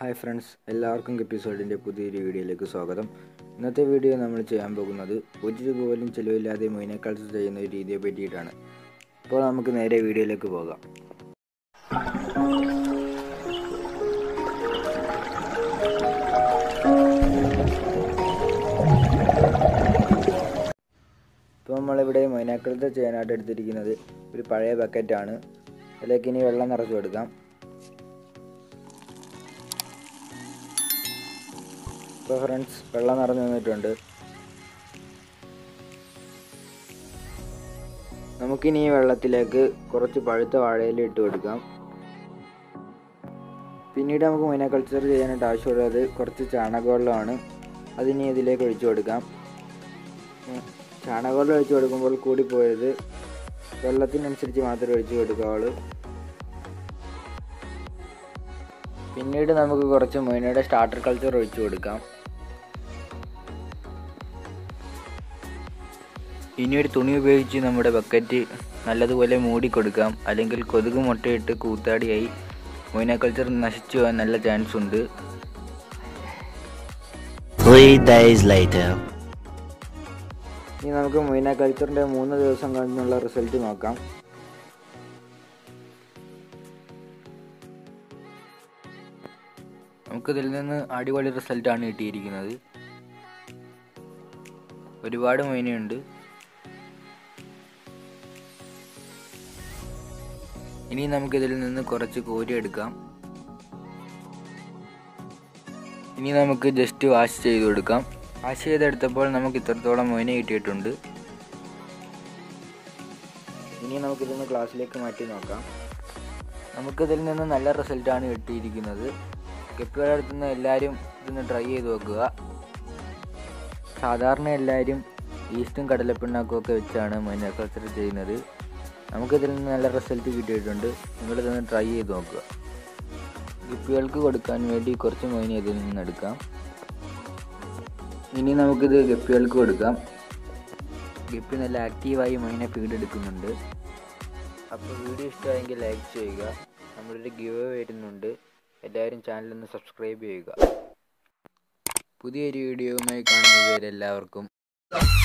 Hi friends എല്ലാവർക്കും എപ്പിസോഡിൻ്റെ പുതിയൊരു വീഡിയോയിലേക്ക് സ്വാഗതം ഇന്നത്തെ വീഡിയോ നമ്മൾ ചെയ്യാൻ പോകുന്നത് ഒരു രൂപ പോലും ചിലവില്ലാതെ മൊയിനെ കൾച്ചർ ചെയ്യുന്ന ഒരു രീതിയെ പറ്റിയിട്ടാണ് അപ്പോൾ നമുക്ക് നേരെ വീഡിയോയിലേക്ക് പോകാം ഇപ്പോൾ നമ്മളിവിടെ മൊയിനാക്കൾച്ചർ ചെയ്യാനായിട്ട് എടുത്തിരിക്കുന്നത് ഒരു പഴയ ബക്കറ്റാണ് അതിലേക്ക് ഇനി വെള്ളം നിറച്ചു കൊടുക്കാം ഇപ്പോൾ ഫ്രണ്ട്സ് വെള്ളം നിറഞ്ഞു വന്നിട്ടുണ്ട് നമുക്കിനി ഈ വെള്ളത്തിലേക്ക് കുറച്ച് പഴുത്ത വാഴയില ഇട്ട് കൊടുക്കാം പിന്നീട് നമുക്ക് മൈന കൾച്ചർ ചെയ്യാനായിട്ട് ആവശ്യമുള്ളത് കുറച്ച് ചാണകവെള്ളമാണ് അതിനി ഇതിലേക്ക് ഒഴിച്ചു കൊടുക്കാം ഉം, ചാണകവെള്ളം ഒഴിച്ചു കൊടുക്കുമ്പോൾ കൂടി പോയത് വെള്ളത്തിനനുസരിച്ച് മാത്രമേ ഒഴിച്ചു കൊടുക്കാവുള്ളൂ പിന്നീട് നമുക്ക് കുറച്ച് മൊയിനയുടെ സ്റ്റാർട്ടർ കൾച്ചർ ഒഴിച്ചു കൊടുക്കാം ഇനി ഒരു തുണി ഉപയോഗിച്ച് നമ്മുടെ ബക്കറ്റ് നല്ലതുപോലെ മൂടി കൊടുക്കാം അല്ലെങ്കിൽ കൊതുക് മുട്ടയിട്ട് കൂത്താടിയായി മൊയിന കൾച്ചർ നശിച്ചു പോകാൻ നല്ല ചാൻസ് ഉണ്ട് Three days later. ഇനി നമുക്ക് മൊയിന കൾച്ചറിൻ്റെ മൂന്ന് ദിവസം കഴിഞ്ഞുള്ള റിസൾട്ട് നോക്കാം നമുക്കിതിൽ നിന്ന് അടിപൊളി റിസൾട്ടാണ് കിട്ടിയിരിക്കുന്നത് ഒരുപാട് മൊയിനയുണ്ട് ഇനി നമുക്കിതിൽ നിന്ന് കുറച്ച് കോരി എടുക്കാം ഇനി നമുക്ക് ജസ്റ്റ് വാഷ് ചെയ്ത് കൊടുക്കാം വാഷ് ചെയ്തെടുത്തപ്പോൾ നമുക്ക് ഇത്രത്തോളം മൊയിന കിട്ടിയിട്ടുണ്ട് ഇനി നമുക്കിതൊന്ന് ക്ലാസ്സിലേക്ക് മാറ്റി നോക്കാം നമുക്കിതിൽ നിന്ന് നല്ല റിസൾട്ടാണ് കിട്ടിയിരിക്കുന്നത് ഗപ്പിയുടെ അടുത്തുനിന്ന് എല്ലാവരും ഇതൊന്ന് ട്രൈ ചെയ്ത് നോക്കുക സാധാരണ എല്ലാവരും ഈസ്റ്റും കടലപ്പിണ്ണാക്കും ഒക്കെ വെച്ചാണ് മൈന കൾച്ചർ ചെയ്യുന്നത് നമുക്കിതിൽ നിന്ന് നല്ല റിസൾട്ട് കിട്ടിയിട്ടുണ്ട് നിങ്ങളിതൊന്ന് ട്രൈ ചെയ്ത് നോക്കുക ഗപ്പികൾക്ക് കൊടുക്കാൻ വേണ്ടി കുറച്ച് മൈന ഇതിൽ നിന്ന് എടുക്കാം ഇനി നമുക്കിത് ഗപ്പികൾക്ക് കൊടുക്കാം ഗപ്പി നല്ല ആക്റ്റീവായി മൈനെ ഫീഡ് എടുക്കുന്നുണ്ട് അപ്പോൾ വീഡിയോ ഇഷ്ടമായെങ്കിൽ ലൈക്ക് ചെയ്യുക നമ്മളൊരു ഗിവ് വരുന്നുണ്ട് എല്ലാവരും ചാനലൊന്ന് സബ്സ്ക്രൈബ് ചെയ്യുക പുതിയൊരു വീഡിയോയുമായി കാണുന്നതുവരെ എല്ലാവർക്കും